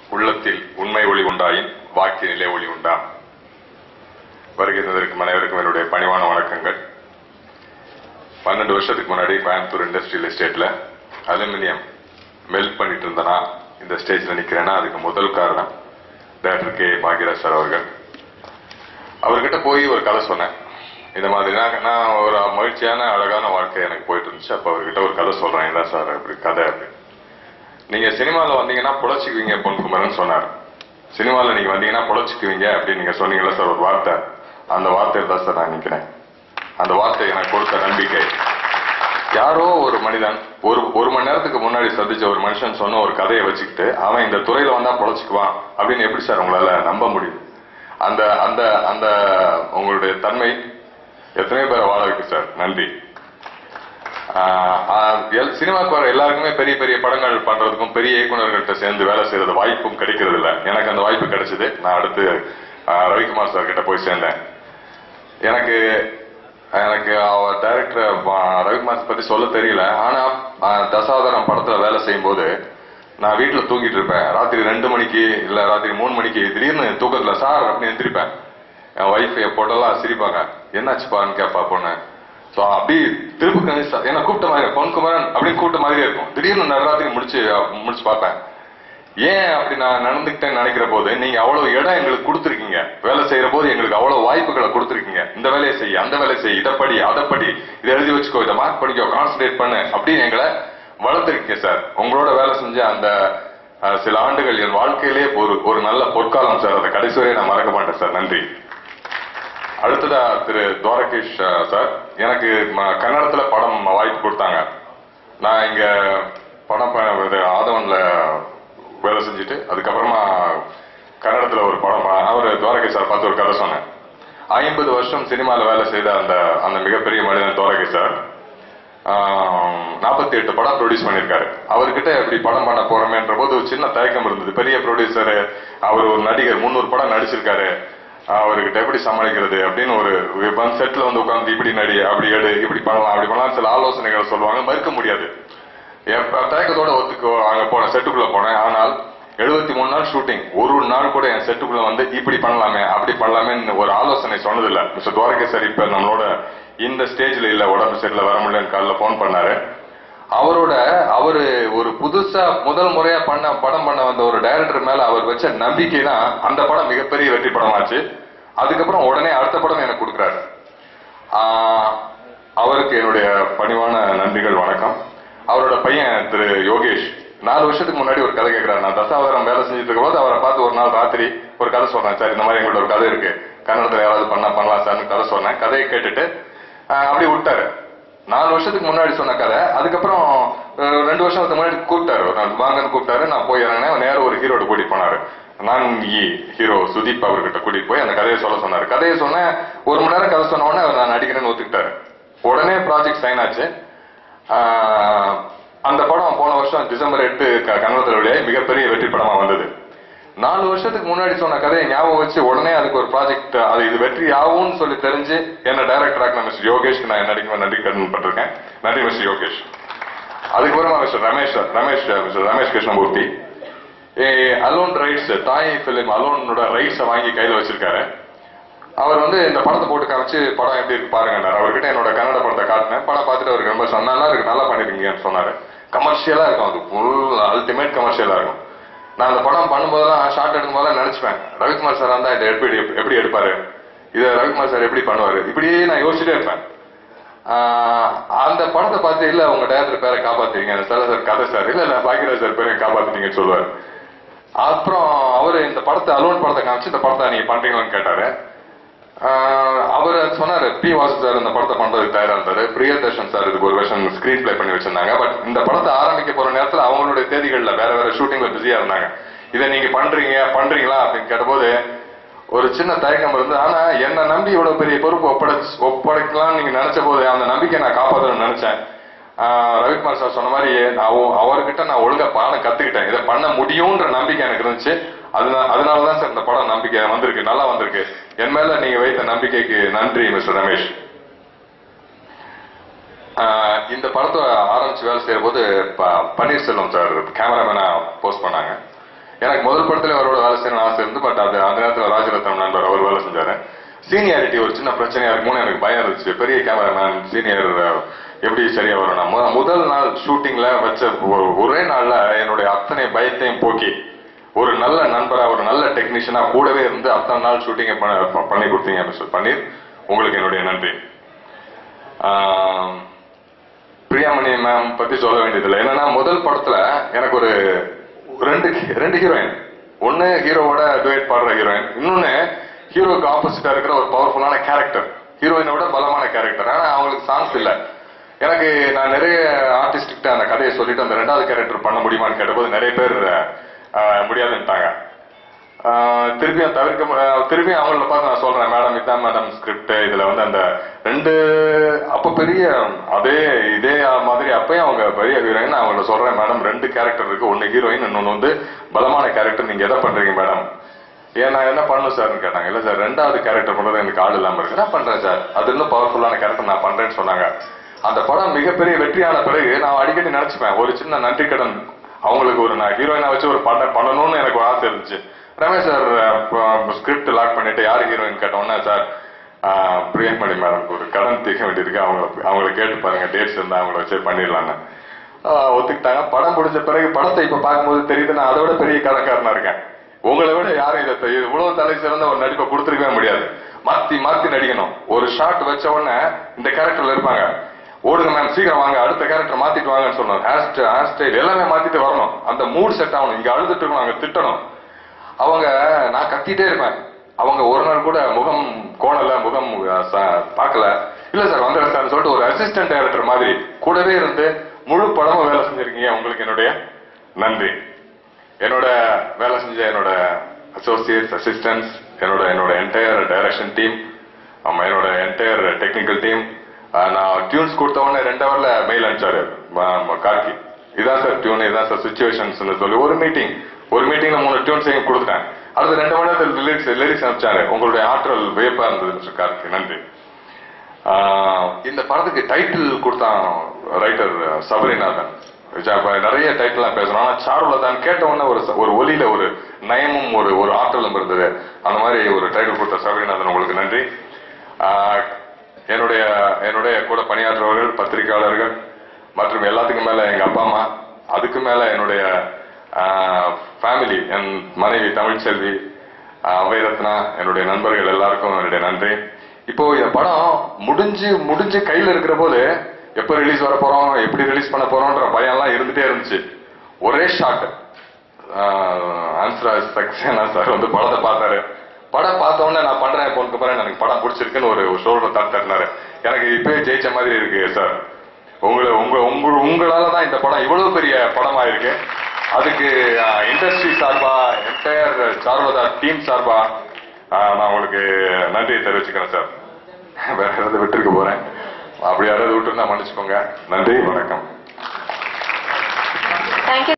உள்ளத்தில் உண்மை ஒளி உண்டாயின் வாக்கினிலே ஒளி உண்டாம் வருகை தந்திருக்கும் அனைவருக்கும் என்னுடைய பணிவான வணக்கங்கள் பன்னெண்டு வருஷத்துக்கு முன்னாடி கோயம்புத்தூர் இண்டஸ்ட்ரியல் எஸ்டேட்ல அலுமினியம் மெல்ட் பண்ணிட்டு இருந்தனா இந்த ஸ்டேஜ்ல நிக்கிறேன்னா அதுக்கு முதல் காரணம் டாக்டர் கே பாக்யராஜ் சார் அவர்கள் அவர்கிட்ட போய் ஒரு கதை சொன்னேன் இந்த மாதிரி நான் நான் ஒரு மகிழ்ச்சியான அழகான வாழ்க்கை எனக்கு போயிட்டு இருந்துச்சு அப்ப அவர்கிட்ட ஒரு கதை சொல்றேன் இதான் சார் அப்படி கதை அப்படி நீங்க சினிமால வந்தீங்கன்னா புழைச்சிக்குவீங்க பொன்குமரன் சொன்னார் சினிமால நீங்க வந்தீங்கன்னா புழைச்சிக்குவீங்க அப்படின்னு நீங்க சொன்னீங்கல்ல சார் ஒரு வார்த்தை அந்த வார்த்தையில் தான் சார் நான் நிக்கிறேன் அந்த வார்த்தை எனக்கு கொடுத்த நம்பிக்கை யாரோ ஒரு மனிதன் ஒரு ஒரு மணி நேரத்துக்கு முன்னாடி சந்திச்ச ஒரு மனுஷன் சொன்ன ஒரு கதையை வச்சுக்கிட்டு அவன் இந்த துறையில வந்தா பொழைச்சிக்குவான் அப்படின்னு எப்படி சார் உங்களால நம்ப முடியும் அந்த அந்த அந்த உங்களுடைய தன்மை எத்தனை பேரை வாழ வைக்கு சார் நன்றி ஆஹ் ஆஹ் எல்- சினிமாக்கு வர எல்லாருக்குமே பெரிய பெரிய படங்கள் பண்றதுக்கும் பெரிய இயக்குனர்கள்ட்ட சேர்ந்து வேலை செய்யறது வாய்ப்பும் கிடைக்கிறது இல்ல எனக்கு அந்த வாய்ப்பு கிடைச்சது நான் அடுத்து ஆஹ் ரவிக்குமார் சார் கிட்ட போய் சேர்ந்தேன் எனக்கு எனக்கு அவர் டைரக்டர் ரவிக்குமார் பத்தி சொல்ல தெரியல ஆனா ஆஹ் தசாவதாரம் படத்துல வேலை செய்யும் போது நான் வீட்டுல தூங்கிட்டு இருப்பேன் ராத்திரி ரெண்டு மணிக்கு இல்ல ராத்திரி மூணு மணிக்கு திடீர்னு தூக்கத்துல சார் அப்படின்னு எந்திரிப்பேன் என் ஒய்ஃப் என் பொட்டெல்லாம் சிரிப்பாங்க என்னாச்சுப்பான்னு கேட்பா பொண்ணு சோ அப்படி திருப்பு கணிசா என்ன கூப்பிட்ட மாதிரி பொன்குமரன் அப்படின்னு கூப்பிட்ட மாதிரியே இருக்கும் திடீர்னு நடுராத்திரி முடிச்சு முடிச்சு பார்ப்பேன் ஏன் அப்படி நான் நடந்துக்கிட்டேன்னு நினைக்கிற போது நீங்க அவ்வளவு இடம் எங்களுக்கு கொடுத்துருக்கீங்க வேலை செய்யற போது எங்களுக்கு அவ்வளவு வாய்ப்புகளை கொடுத்துருக்கீங்க இந்த வேலையை செய் அந்த வேலையை செய் இதை படி அதை படி இதை எழுதி வச்சுக்கோ இதை மார்க் பண்ணிக்கோ கான்சன்ட்ரேட் பண்ணு அப்படின்னு எங்களை வளர்த்துருக்கீங்க சார் உங்களோட வேலை செஞ்ச அந்த அஹ், சில ஆண்டுகள் என் வாழ்க்கையிலே ஒரு ஒரு நல்ல பொற்காலம் சார் அதை கடைசி வரையை நான் மறக்க மாட்டேன் சார் நன்றி அடுத்ததா திரு துவாரகேஷ் அஹ், சார் எனக்கு ம- கன்னடத்துல படம் வாய்ப்பு கொடுத்தாங்க நான் இங்க படம் ப- இது ஆதவன்ல வேலை செஞ்சுட்டு அதுக்கப்புறமா கன்னடத்துல ஒரு படம் ப- அவர் துவாரகேஷ் சார் பார்த்து ஒரு கதை சொன்னேன் ஐம்பது வருஷம் சினிமால வேலை செய்த அந்த அந்த மிகப்பெரிய மனிதன் துவாரகேஷ் சார் நாற்பத்தி எட்டு படம் ப்ரொடியூஸ் பண்ணியிருக்காரு அவர்கிட்ட இப்படி படம் பண்ண போறோமேன்ற போது ஒரு சின்ன தயக்கம் இருந்தது பெரிய ப்ரொடியூசர் அவர் ஒரு நடிகர் முந்நூறு படம் நடிச்சிருக்காரு அவர்கிட்ட எப்படி சமாளிக்கிறது அப்படின்னு ஒரு செட்ல வந்து உட்கார்ந்து இப்படி நடி அப்படி எடு இப்படி பண்ணலாம் அப்படி பண்ணலாம் சில ஆலோசனைகளை சொல்லுவாங்க மறுக்க முடியாது என் ப- தயக்கத்தோட ஒத்துக்கோ அங்க போனேன் செட்டுக்குள்ள போனேன் ஆனால் எழுபத்தி மூணு நாள் ஷூட்டிங் ஒரு நாள் கூட என் செட்டுக்குள்ள வந்து இப்படி பண்ணலாமே அப்படி பண்ணலாமேன்னு ஒரு ஆலோசனை சொன்னதில்ல மிஸ்டர் துவாரகே சார் இப்ப நம்மளோட இந்த ஸ்டேஜ்ல இல்ல உடம்பு சரியில்ல வர முடியலன்னு காலைல போன் பண்ணாரு அவரோட அவரு ஒரு புதுசா முதல் முறையா பண்ண படம் பண்ண வந்த ஒரு டைரக்டர் மேல அவர் வச்ச நம்பிக்கை தான் அந்த படம் மிகப்பெரிய வெற்றி படமாச்சு அதுக்கப்புறம் உடனே அடுத்த படம் எனக்கு கொடுக்குறாரு ஆஹ் அவருக்கு என்னுடைய பணிவான நன்றிகள் வணக்கம் அவரோட பையன் திரு யோகேஷ் நாலு வருஷத்துக்கு முன்னாடி ஒரு கதை கேட்கிறாரு நான் தசாவதாரம் வேலை செஞ்சுட்டு இருக்கும்போது அவரை பார்த்து ஒரு நாள் ராத்திரி ஒரு கதை சொன்னேன் சார் இந்த மாதிரி எங்கள்ட்ட ஒரு கதை இருக்கு கன்னடத்துல யாராவது பண்ணா பண்ணலாம் சார்னு கதை சொன்னேன் கதையை கேட்டுட்டு ஆஹ் அப்படியே விட்டாரு நாலு வருஷத்துக்கு முன்னாடி சொன்ன கதை அதுக்கப்புறம் அஹ், ரெண்டு வருஷத்துக்கு முன்னாடி கூப்பிட்டாரு ஒரு நாள் வாங்கன்னு கூப்பிட்டாரு நான் போய் இறங்கினேன் நேரம் ஒரு ஹீரோட கூட்டிட்டு போனாரு நான் இ ஹீரோ சுதீப் அவர்கிட்ட கூட்டிட்டு போய் அந்த கதையை சொல்ல சொன்னாரு கதையை சொன்னேன் ஒரு மணி நேரம் கதை சொன்ன உடனே அவர் நான் நடிக்கிறேன்னு ஒத்துக்கிட்டாரு உடனே ப்ராஜெக்ட் சைன் ஆச்சு ஆஹ், அந்த படம் போன வருஷம் டிசம்பர் எட்டு க- கன்னடத்தில் வெளியாகி மிகப்பெரிய வெற்றி படமா வந்தது நாலு வருஷத்துக்கு முன்னாடி சொன்ன கதையை ஞாபகம் வச்சு உடனே அதுக்கு ஒரு ப்ராஜெக்ட் அது இது வெற்றி ஆகும்னு சொல்லி தெரிஞ்சு என்ன டைரக்டர் ஆக்கின மிஸ்டர் யோகேஷ்க்கு நான் நடிக்க நன்றி கடன் பட்டிருக்கேன் நன்றி மிஸ்டர் யோகேஷ் அதுக்கப்புறமா mister Ramesh Ramesh mister Ramesh Krishnamurthy alone rights Thai film அலோனோட ரைட்ஸை வாங்கி கையில வச்சிருக்காரு அவர் வந்து இந்த படத்தை போட்டு காமிச்சு படம் எப்படி இருக்கு பாருங்க அவர்கிட்ட என்னோட கன்னட படத்தை காட்டினேன் படம் பார்த்துட்டு அவருக்கு ரொம்ப சொன்ன- நல்லா இருக்கு நல்லா பண்ணிருக்கீங்கன்னு சொன்னாரு கமர்ஷியலா இருக்கும் அது ஃபுல் அல்டிமேட் கமர்ஷியலா இருக்கும் நான் அந்த படம் பண்ணும்போதெல்லாம் ஷார்ட் எடுக்கும் போதெல்லாம் நினைச்சுப்பேன் ரவிக்குமார் சார் இருந்தா இதை எப்படி எப்படி எடுப்பாரு இதை ரவிக்குமார் சார் எப்படி பண்ணுவாரு இப்படியே நான் யோசிச்சுட்டே இருப்பேன் ஆஹ் அந்த படத்தை பார்த்து இல்ல உங்க டேரக்டர் பேரை காப்பாத்துறீங்க சார் சார் கதை சார் இல்ல இல்ல பாக்கியராஜ் சார் பேரை காப்பாத்துறீங்கன்னு சொல்லுவாரு அப்புறம் அவரு இந்த படத்தை அலோன் படத்தை காமிச்சு இந்த படத்தை நீங்க பண்றீங்களான்னு கேட்டாரு ஆஹ் அவர் சொன்னாரு பி வாசு சார் இந்த படத்தை பண்றதுக்கு தயாரா இருந்தாரு பிரியதர்ஷன் சார் இதுக்கு ஒரு வருஷம் ஸ்கிரீன் பிளே பண்ணி வச்சிருந்தாங்க பட் இந்த படத்தை ஆரம்பிக்க போற நேரத்துல அவங்களுடைய தேதிகள்ல வேற வேற ஷூட்டிங்ல பிஸியா இருந்தாங்க இதை நீங்க பண்றீங்க பண்றீங்களா அப்படின்னு கேட்டபோது ஒரு சின்ன தயக்கம் இருந்து ஆனா என்ன நம்பி இவ்வளவு பெரிய பொறுப்பு ஒப்படை ஒப்படைக்கலாம்னு நீங்க நினைச்ச போது அந்த நம்பிக்கை நான் காப்பாற்றணும்னு நினைச்சேன் ஆஹ் ரவிக்குமார் சார் சொன்ன மாதிரி அவ- அவர்கிட்ட நான் ஒழுங்கா பாடம் கத்துக்கிட்டேன் இதை பண்ண முடியும்ன்ற நம்பிக்கை எனக்கு இருந்துச்சு அதனால அதனாலதான் சார் இந்த படம் நம்பிக்கை வந்திருக்கு நல்லா வந்திருக்கு என் மேல நீங்க வைத்த நம்பிக்கைக்கு நன்றி மிஸ்டர் ரமேஷ் ஆஹ் இந்த படத்தை ஆரம்பிச்சு வேலை செய்யற போது ப- பன்னீர்செல்வம் சார் கேமராமேனா போஸ்ட் பண்ணாங்க எனக்கு முதல் படத்துல அவரோட வேலை செய்யணும்னு ஆசை இருந்து பட் அது அந்த நேரத்துல ராஜரத்னம் நண்பர் அவர் வேலை செஞ்சாரு சீனியாரிட்டி ஒரு சின்ன பிரச்சனையா இருக்குமோன்னு எனக்கு பயம் இருந்துச்சு பெரிய கேமராமேன் சீனியர் எப்படி சரியா வரும் நான் மு- முதல் நாள் ஷூட்டிங்ல வச்ச ஒ- ஒரே நாள்ல என்னுடைய அத்தனை பயத்தையும் போக்கி ஒரு நல்ல நண்பரா ஒரு நல்ல டெக்னீஷியனா கூடவே இருந்து அத்தனை நாள் ஷூட்டிங்கை பண்ணி கொடுத்தீங்க மிஸ்டர் பன்னீர் உங்களுக்கு என்னுடைய நன்றி ஆம், பிரியாமணி மேம் பத்தி சொல்ல வேண்டியதில்லை என்னன்னா முதல் படத்துல எனக்கு ஒரு ரெண்டு ரெண்டு ஹீரோயின் ஒன்னு ஹீரோவோட டுவேட் பாடுற ஹீரோயின் இன்னொன்னு ஹீரோக்கு ஆப்போசிட்டா இருக்கிற ஒரு பவர்ஃபுல்லான கேரக்டர் ஹீரோயினை விட பலமான கேரக்டர் ஆனா அவங்களுக்கு சாங்ஸ் இல்ல எனக்கு நான் நிறைய ஆர்டிஸ்டிக்ட்ட அந்த கதையை சொல்லிட்டு அந்த ரெண்டாவது கேரக்டர் பண்ண முடியுமான்னு கேட்டபோது நிறைய பேர் அஹ், முடியாதுன்ட்டாங்க ஆஹ் திருப்பியும் தவிர்க்க மு- ஆஹ் திருப்பியும் அவங்கள பார்த்து நான் சொல்றேன் மேடம் இதான் மேடம் ஸ்கிரிப்ட் இதுல வந்து அந்த ரெண்டு அப்ப பெரிய அதே இதே மாதிரி அப்பயும் அவங்க பெரிய ஹீரோயின் நான் அவங்கள சொல்றேன் மேடம் ரெண்டு கேரக்டர் இருக்கு ஒன்னு ஹீரோயின் இன்னொன்னு வந்து பலமான கேரக்டர் நீங்க எதை பண்றீங்க மேடம் ஏன் நான் என்ன பண்ணணும் சார்னு கேட்டாங்க இல்ல சார் ரெண்டாவது கேரக்டர் பண்றது எனக்கு ஆள் இல்லாம இருக்கு நான் பண்றேன் சார் அது இன்னும் பவர்ஃபுல்லான கேரக்டர் நான் பண்றேன்னு சொன்னாங்க அந்த படம் மிகப்பெரிய வெற்றியான பிறகு நான் அடிக்கடி நினைச்சுப்பேன் ஒரு சின்ன நன்றி கடன் அவங்களுக்கு ஒரு நான் ஹீரோயினா வச்சு ஒரு படம் பண்ணணும்னு எனக்கு ஒரு ஆசை இருந்துச்சு ரமேஷ் சார் ஸ்கிரிப்ட் லாக் பண்ணிட்டு யார் ஹீரோயின் கேட்டோன்னா சார் ஆஹ், பிரியமணி மேடம் ஒரு கடன் தீர்க்க வேண்டியிருக்கு அவங்க அவங்கள கேட்டு பாருங்க டேட்ஸ் இருந்தா அவங்கள வச்சு பண்ணிடலான்னு ஆஹ், ஒத்துக்கிட்டாங்க படம் முடிஞ்ச பிறகு படத்தை இப்ப பார்க்கும்போது தெரியுது நான் அதை விட பெரிய கடன்காரனா இருக்கேன் உங்களை விட யாரும் இதை தெ- இவ்வளவு தலை சிறந்த ஒரு நடிப்பை கொடுத்துருக்கவே முடியாது மாத்தி மாத்தி நடிக்கணும் ஒரு ஷாட் வச்ச உடனே இந்த கேரக்டர்ல இருப்பாங்க ஓடுங்க மேம் சீக்கிரம் வாங்க அடுத்த கேரக்டர் மாத்திட்டு வாங்கன்னு சொன்னோம் ஹேர் ஸ்டைல் ஹேர் ஸ்டைல் எல்லாமே மாத்திட்டு வரணும் அந்த மூட் செட் ஆகணும் இங்க அழுதுட்டு இருக்கணும் அங்க திட்டணும் அவங்க நான் கத்திட்டே இருப்பேன் அவங்க ஒரு நாள் கூட முகம் கோணல முகம் அஹ், ச- பார்க்கல இல்ல சார் வந்துடுறேன் சார் சொல்லிட்டு ஒரு அசிஸ்டன்ட் டைரக்டர் மாதிரி கூடவே இருந்து முழு படமும் வேலை செஞ்சிருக்கீங்க உங்களுக்கு என்னுடைய நன்றி என்னோட வேலை செஞ்ச என்னோட அசோசியேட்ஸ் அசிஸ்டன்ட்ஸ் என்னோட என்னோட என்டையர் டைரக்ஷன் டீம் ஆமா என்னோட என்டையர் டெக்னிக்கல் டீம் நான் டியூன்ஸ் கொடுத்த உடனே ரெண்டு ஹவர்ல மெயில் அனுப்பிச்சாரு ம- ம- கார்கி இதான் சார் டியூன் இதான் சார் சுச்சுவேஷன்ஸ் சொல்லி ஒரு மீட்டிங் ஒரு மீட்டிங்ல மூணு டியூன்ஸையும் கொடுத்துட்டேன் அடுத்து ரெண்டு மணி நேரத்தில் லிரிக்ஸ் லிரிக்ஸ் அனுப்பிச்சாரு உங்களுடைய ஆற்றல் வியப்பா இருந்தது மிஸ்டர் கார்கி நன்றி ஆஹ் இந்த படத்துக்கு டைட்டில் கொடுத்தான் ரைட்டர் சபரிநாதன் ஜ- இப்ப நிறைய டைட்டில்லாம் பேசுறோம் ஆனா சாருலதான் கேட்ட உடனே ஒரு ச- ஒரு ஒலியில ஒரு நயமும் ஒரு ஒரு ஆற்றலும் இருந்தது அந்த மாதிரி ஒரு டைட்டில் கொடுத்த சபரிநாதன் உங்களுக்கு நன்றி ஆஹ் என்னுடைய என்னுடைய கூட பணியாற்றுபவர்கள் பத்திரிகையாளர்கள் மற்றும் எல்லாத்துக்கும் மேல எங்க அப்பா அம்மா அதுக்கு மேல என்னுடைய ஃபேமிலி என் மனைவி தமிழ்ச்செல்வி ஆஹ் அவைரத்னா என்னுடைய நண்பர்கள் எல்லாருக்கும் என்னுடைய நன்றி இப்போ இந்த படம் முடிஞ்சு முடிஞ்சு கையில இருக்கிற போது எப்ப ரிலீஸ் வர போறோம் எப்படி ரிலீஸ் பண்ண போறோம்ன்ற பயம் எல்லாம் இருந்துட்டே இருந்துச்சு ஒரே ஷாட் ஆன்சராஜ் சக்சேனா சார் வந்து படத்தை பார்த்தாரு படம் பார்த்த உடனே நான் பண்றேன் போனுக்கு பிறகு எனக்கு படம் பிடிச்சிருக்குன்னு ஒரு ஷோல்டர் தட்டு தட்டினாரு எனக்கு இப்பவே ஜெயிச்ச மாதிரி இருக்கு சார் உங்களை உங்க உங்க உங்களால தான் இந்த படம் இவ்வளவு பெரிய படமா இருக்கு அதுக்கு இண்டஸ்ட்ரி சார்பா என்டையர் சார்வதா டீம் சார்பா ஆஹ், நான் உங்களுக்கு நன்றியை தெரிவிச்சுக்கிறேன் சார் வேற ஏதாவது விட்டுருக்க போறேன் அப்படி யாராவது விட்டுருந்தா மன்னிச்சுக்கோங்க நன்றி வணக்கம் தேங்க்யூ